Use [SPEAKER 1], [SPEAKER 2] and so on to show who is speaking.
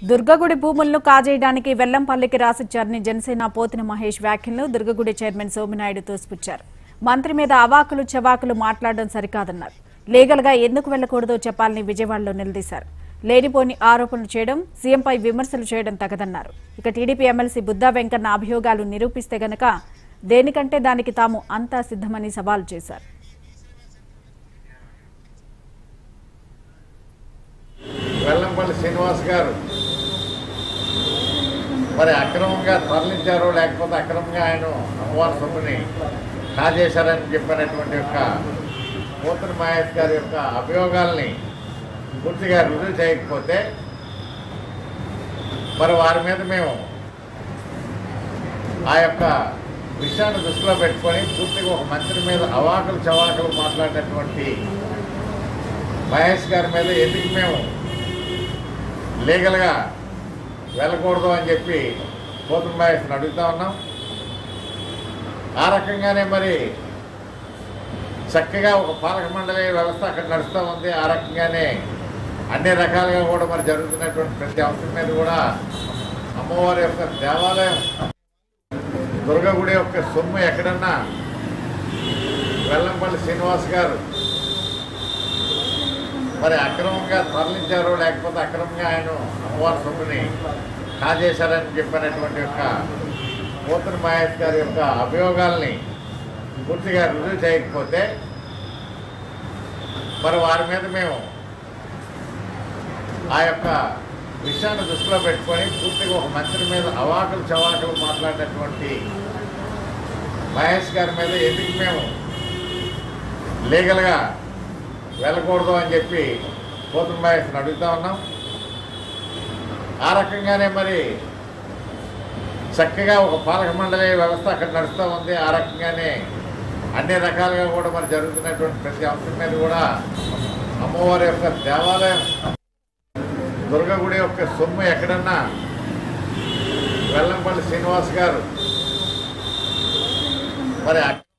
[SPEAKER 1] దుర్గగుడి భూములను కాజేయడానికి వెల్లంపల్లికి రాసిచ్చారని జనసేన పోతిన మహేష్ వ్యాఖ్యలను దుర్గగుడి చైర్మన్ సోమినాయుడు తోసిపుచ్చారు మంత్రి మీద అవాకులు చెవాకులు మాట్లాడడం సరికాదన్నారు లీగల్ గా ఎందుకు వెళ్లకూడదో చెప్పాలని విజయవాడలో నిలదీశారు లేనిపోని ఆరోపణలు చేయడం సీఎంపై విమర్శలు చేయడం తగదన్నారు ఇక టీడీపీ ఎమ్మెల్సీ బుద్దా వెంకన్న అభియోగాలు నిరూపిస్తే గనక దేనికంటే దానికి తాము అంతా సిద్ధమని సవాల్ చేశారు
[SPEAKER 2] వెల్లంపల్లి శ్రీనివాస్ గారు మరి అక్రమంగా తరలించారో లేకపోతే అక్రమంగా ఆయన అమ్మవారి సొమ్ముని కాజేశారని చెప్పినటువంటి యొక్క పోతుని మహేష్ గారి యొక్క అభియోగాల్ని పూర్తిగా రుజువు చేయకపోతే మరి వారి మీద మేము ఆ యొక్క విషయాన్ని దృష్టిలో పెట్టుకొని పూర్తిగా ఒక మంత్రి మీద అవాకులు చవాకులు మాట్లాడినటువంటి మహేష్ గారి మీద ఎందుకు మేము లీగల్గా వెళ్ళకూడదు అని చెప్పి పోతున్న మహేష్ని అడుగుతా ఉన్నాం ఆ రకంగానే మరి చక్కగా ఒక పాలక మండలి వ్యవస్థ అక్కడ నడుస్తూ ఉంది ఆ రకంగానే అన్ని రకాలుగా కూడా మరి జరుగుతున్నటువంటి ప్రతి అంశం మీద కూడా అమ్మవారి యొక్క దేవాలయం దుర్గగుడి యొక్క సొమ్ము ఎక్కడన్నా వెల్లంపల్లి శ్రీనివాస్ గారు మరి అక్రమంగా తరలించారో లేకపోతే అక్రమంగా ఆయన అమ్మవారి సొమ్ముని కాజేశారని చెప్పినటువంటి యొక్క పోతుని మహేష్ గారి యొక్క అభియోగాల్ని పూర్తిగా రుజువు చేయకపోతే మరి వారి మీద మేము ఆ యొక్క విషయాన్ని దృష్టిలో పెట్టుకొని పూర్తిగా ఒక మంత్రి మీద అవాకులు చవాకులు మాట్లాడినటువంటి మహేష్ గారి మీద ఎందుకు మేము లీగల్గా వెళ్ళకూడదు అని చెప్పి పోతున్న మహేష్ని అడుగుతా ఉన్నాం ఆ రకంగానే మరి చక్కగా ఒక పాలక మండలి వ్యవస్థ అక్కడ నడుస్తూ ఉంది ఆ రకంగానే అన్ని రకాలుగా కూడా మరి జరుగుతున్నటువంటి ప్రతి అంశం మీద కూడా అమ్మవారి యొక్క దేవాలయం దుర్గగుడి యొక్క సొమ్ము ఎక్కడన్నా వెల్లంపల్లి శ్రీనివాస్ గారు మరి